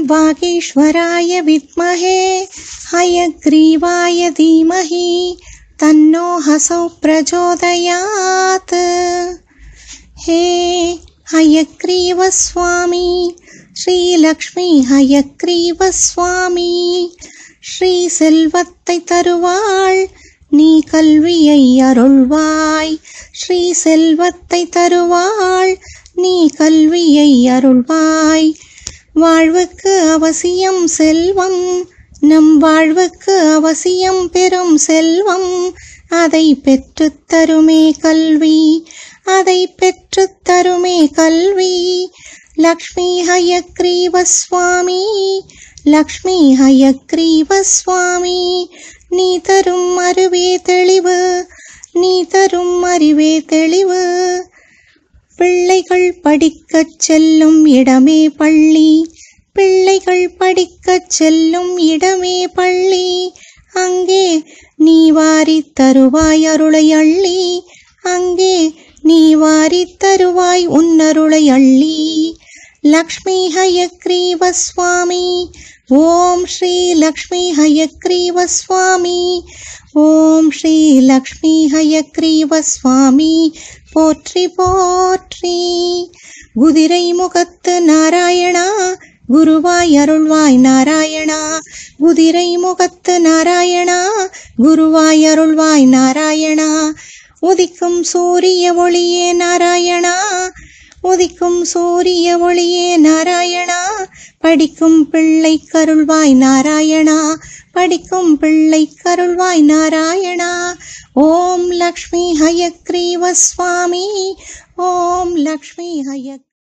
वागीश्वराय विद्महे हयग्रीवाय धीमहि तन्नो हसौ प्रचोदयात् हे हयग्रीवस्वामी ஸ்ரீலக்ஷ்மி ஹயக்ரீவ சுவாமி ஸ்ரீ செல்வத்தை தருவாள் நீ கல்வியை அருள்வாய் ஸ்ரீ செல்வத்தை தருவாள் நீ கல்வியை அருள்வாய் வாழ்வுக்கு அவசியம் செல்வம் நம் வாழ்வுக்கு அவசியம் பெறும் செல்வம் அதை பெற்றுத் தருமே கல்வி அதை பெற்றுத் தருமே கல்வி லக்ஷ்மி ஹயக்ரீவ சுவாமி லக்ஷ்மி ஹயக்ரீவ சுவாமி நீ தரும் அறிவே தெளிவு நீ தரும் அறிவே தெளிவு பிள்ளைகள் படிக்கச் செல்லும் இடமே பள்ளி பிள்ளைகள் படிக்கச் செல்லும் இடமே பள்ளி அங்கே நீ வாரித் தருவாய் அருளை அள்ளி அங்கே நீ வாரித் தருவாய் உன்னருளை அள்ளி லக்ஷ்மி ஹயக்ரீவ சுவாமி ஓம் ஸ்ரீ லக்ஷ்மி ஹயக்ரீவ சுவாமி ஓம் ஸ்ரீ லக்ஷ்மி ஹயக்ரீவ சுவாமி போற்றி போற்றி குதிரை முகத்து நாராயணா குருவாய் அருள்வாய் நாராயணா குதிரை முகத்து நாராயணா குருவாய் அருள்வாய் நாராயணா உதிக்கும் சூரிய ஒளியே நாராயணா உதிக்கும் சூரிய ஒளியே நாராயணா படிக்கும் பிள்ளை கருள்வாய் நாராயணா படிக்கும் பிள்ளை கருள்வாய் நாராயணா ஓம் லக்ஷ்மி ஹயக்ரீவ சுவாமி ஓம் லக்ஷ்மி ஹயக்